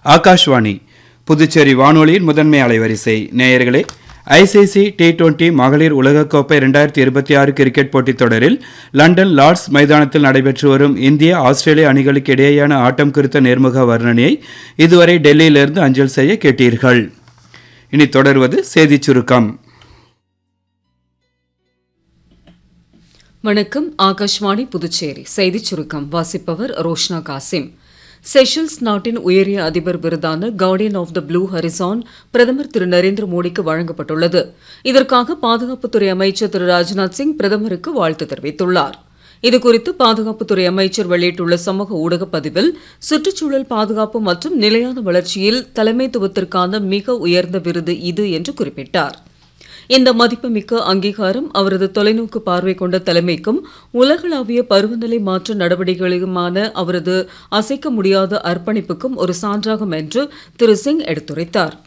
ஆகாஷ்வாணி புதுச்சேரி வானொலியின் முதன்மை அலைவரிசை நேயர்களே ஐசிசி டி டுவெண்டி மகளிர் உலகக்கோப்பை ரெண்டாயிரத்தி இருபத்தி ஆறு கிரிக்கெட் போட்டித் தொடரில் லண்டன் லார்ட்ஸ் மைதானத்தில் நடைபெற்று வரும் இந்திய ஆஸ்திரேலிய அணிகளுக்கு இடையேயான ஆட்டம் குறித்த நேர்முக வர்ணனையை இதுவரை டெல்லியிலிருந்து அஞ்சல் செய்ய கேட்டீர்கள் இனி தொடர்வது செய்திச் சுருக்கம் வணக்கம் ஆகாஷ்வாணி புதுச்சேரி செய்திச் சுருக்கம் வாசிப்பவர் ரோஷ்னா காசிம் செஷல்ஸ் நாட்டின் உயரிய அதிபர் விருதான guardian of the blue horizon பிரதமர் திரு நரேந்திர மோடிக்கு வழங்கப்பட்டுள்ளது இதற்காக பாதுகாப்புத்துறை அமைச்சர் திரு ராஜ்நாத் சிங் பிரதமருக்கு வாழ்த்து தெரிவித்துள்ளார் இதுகுறித்து பாதுகாப்புத்துறை அமைச்சர் வெளியிட்டுள்ள சமூக ஊடக பதிவில் சுற்றுச்சூழல் பாதுகாப்பு மற்றும் நிலையான வளர்ச்சியில் தலைமைத்துவத்திற்கான மிக உயர்ந்த விருது இது என்று குறிப்பிட்டார் இந்த மதிப்புமிக்க அங்கீகாரம் அவரது தொலைநோக்கு பார்வை கொண்ட தலைமைக்கும் உலகளாவிய பருவநிலை மாற்ற நடவடிக்கைகளுமான அவரது அசைக்க முடியாத அர்ப்பணிப்புக்கும் ஒரு சான்றாகும் என்று திரு சிங் எடுத்துரைத்தார்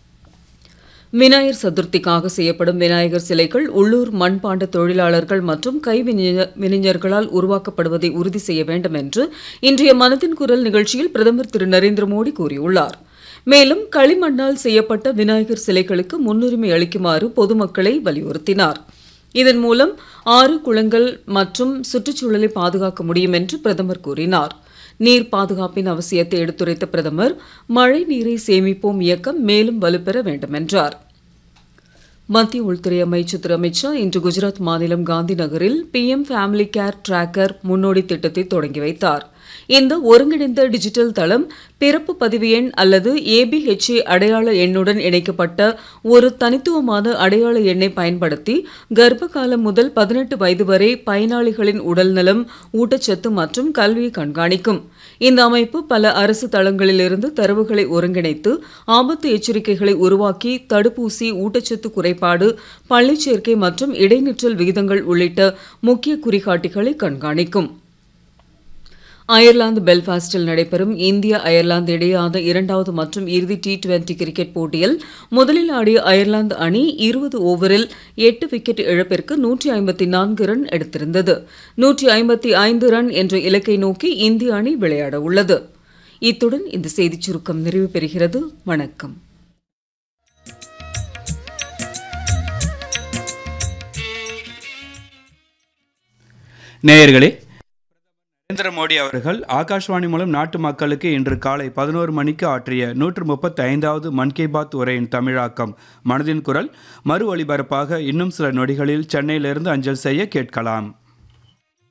விநாயகர் சதுர்த்திக்காக செய்யப்படும் விநாயகர் சிலைகள் உள்ளூர் மண்பாண்ட தொழிலாளர்கள் மற்றும் கைவினைஞர்களால் உருவாக்கப்படுவதை உறுதி செய்ய வேண்டும் என்று இன்றைய மனதின் குரல் நிகழ்ச்சியில் பிரதமர் திரு நரேந்திர மோடி கூறியுள்ளார் மேலும் களிமண்ணால் செய்யப்பட்ட விநாயகர் சிலைகளுக்கு முன்னுரிமை அளிக்குமாறு பொதுமக்களை வலியுறுத்தினார் இதன் மூலம் ஆறு குளங்கள் மற்றும் சுற்றுச்சூழலை பாதுகாக்க முடியும் என்று பிரதமர் கூறினார் நீர் பாதுகாப்பின் அவசியத்தை எடுத்துரைத்த பிரதமர் மழை நீரை சேமிப்போம் இயக்கம் மேலும் வலுப்பெற வேண்டும் என்றார் மத்திய உள்துறை அமைச்சர் திரு அமித்ஷா இன்று குஜராத் மாநிலம் காந்தி நகரில் பிஎம் ஃபேமிலி கேர் டிராக்கர் முன்னோடி திட்டத்தை தொடங்கி வைத்தார் இந்த ஒருங்கிணைந்த டிஜிட்டல் தளம் பிறப்பு பதிவு எண் அல்லது ஏபிஹெச்ஏ அடையாள எண்ணுடன் இணைக்கப்பட்ட ஒரு தனித்துவமான அடையாள எண்ணை பயன்படுத்தி கர்ப்ப காலம் முதல் பதினெட்டு வயது வரை பயனாளிகளின் உடல்நலம் ஊட்டச்சத்து மற்றும் கல்வியை கண்காணிக்கும் இந்த அமைப்பு பல அரசு தளங்களிலிருந்து தரவுகளை ஒருங்கிணைத்து ஆபத்து எச்சரிக்கைகளை உருவாக்கி தடுப்பூசி ஊட்டச்சத்து குறைபாடு பள்ளிச் சேர்க்கை மற்றும் இடைநிற்றல் விகிதங்கள் உள்ளிட்ட முக்கிய குறிகாட்டிகளை கண்காணிக்கும் அயர்லாந்து பெல்பாஸ்டில் நடைபெறும் இந்திய அயர்லாந்து இடையேயான இரண்டாவது மற்றும் இறுதி டி டுவெண்டி கிரிக்கெட் போட்டியில் முதலில் ஆடிய அயர்லாந்து அணி இருபது ஓவரில் எட்டு விக்கெட் இழப்பிற்கு நூற்றி ஐம்பத்தி நான்கு ரன் எடுத்திருந்தது நூற்றி ஐம்பத்தி ஐந்து ரன் என்ற இலக்கை நோக்கி இந்திய அணி விளையாட உள்ளது இத்துடன் இந்த செய்திச் சுருக்கம் நிறைவு பெறுகிறது வணக்கம் நேயர்களே நரேந்திர மோடி அவர்கள் ஆகாஷ்வாணி மூலம் நாட்டு மக்களுக்கு இன்று காலை பதினோரு மணிக்கு ஆற்றிய நூற்று முப்பத்தி ஐந்தாவது மன் கி பாத் உரையின் தமிழாக்கம் மனதின் குரல் மறு ஒலிபரப்பாக இன்னும் சில நொடிகளில் சென்னையிலிருந்து அஞ்சல் செய்ய கேட்கலாம்